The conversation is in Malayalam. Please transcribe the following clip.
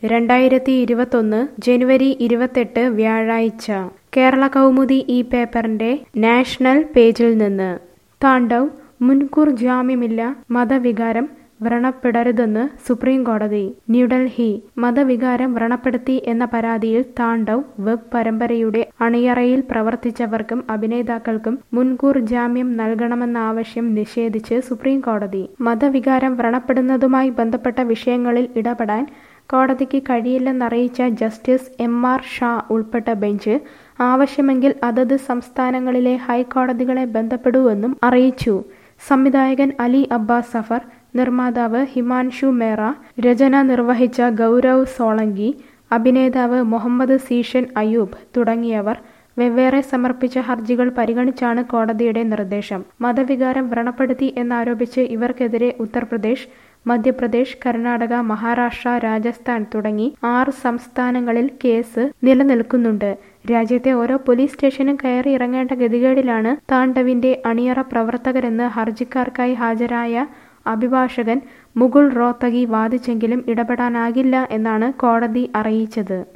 രണ്ടായിരത്തി ഇരുപത്തൊന്ന് ജനുവരി ഇരുപത്തെട്ട് വ്യാഴാഴ്ച കേരള കൗമുദി ഈ പേപ്പറിന്റെ നാഷണൽ പേജിൽ നിന്ന് താണ്ഡവ് മുൻകൂർ ജാമ്യമില്ല മതവികാരം വ്രണപ്പെടരുതെന്ന് സുപ്രീം കോടതി ന്യൂഡൽഹി മതവികാരം വ്രണപ്പെടുത്തി എന്ന പരാതിയിൽ താണ്ഡവ് വെബ് പരമ്പരയുടെ അണിയറയിൽ പ്രവർത്തിച്ചവർക്കും അഭിനേതാക്കൾക്കും മുൻകൂർ ജാമ്യം നൽകണമെന്ന ആവശ്യം നിഷേധിച്ച് സുപ്രീം കോടതി മതവികാരം വ്രണപ്പെടുന്നതുമായി ബന്ധപ്പെട്ട വിഷയങ്ങളിൽ ഇടപെടാൻ കോടതിക്ക് കഴിയില്ലെന്നറിയിച്ച ജസ്റ്റിസ് എം ആർ ഷാ ഉൾപ്പെട്ട ബെഞ്ച് ആവശ്യമെങ്കിൽ അതത് സംസ്ഥാനങ്ങളിലെ ഹൈക്കോടതികളെ ബന്ധപ്പെടൂവെന്നും അറിയിച്ചു സംവിധായകൻ അലി അബ്ബാസ് സഫർ നിർമ്മാതാവ് ഹിമാൻഷു മേറ രചന നിർവഹിച്ച ഗൗരവ് സോളങ്കി അഭിനേതാവ് മുഹമ്മദ് സീഷൻ അയൂബ് തുടങ്ങിയവർ വെവ്വേറെ സമർപ്പിച്ച ഹർജികൾ പരിഗണിച്ചാണ് കോടതിയുടെ നിർദ്ദേശം മതവികാരം വ്രണപ്പെടുത്തി എന്നാരോപിച്ച് ഇവർക്കെതിരെ ഉത്തർപ്രദേശ് മധ്യപ്രദേശ് കർണാടക മഹാരാഷ്ട്ര രാജസ്ഥാൻ തുടങ്ങി ആറ് സംസ്ഥാനങ്ങളിൽ കേസ് നിലനിൽക്കുന്നുണ്ട് രാജ്യത്തെ ഓരോ പോലീസ് സ്റ്റേഷനും കയറി ഇറങ്ങേണ്ട ഗതികേടിലാണ് താണ്ഡവിന്റെ അണിയറ പ്രവർത്തകരെന്ന് ഹർജിക്കാർക്കായി ഹാജരായ അഭിഭാഷകൻ മുകുൾ റോത്തഗി വാദിച്ചെങ്കിലും ഇടപെടാനാകില്ല എന്നാണ് കോടതി അറിയിച്ചത്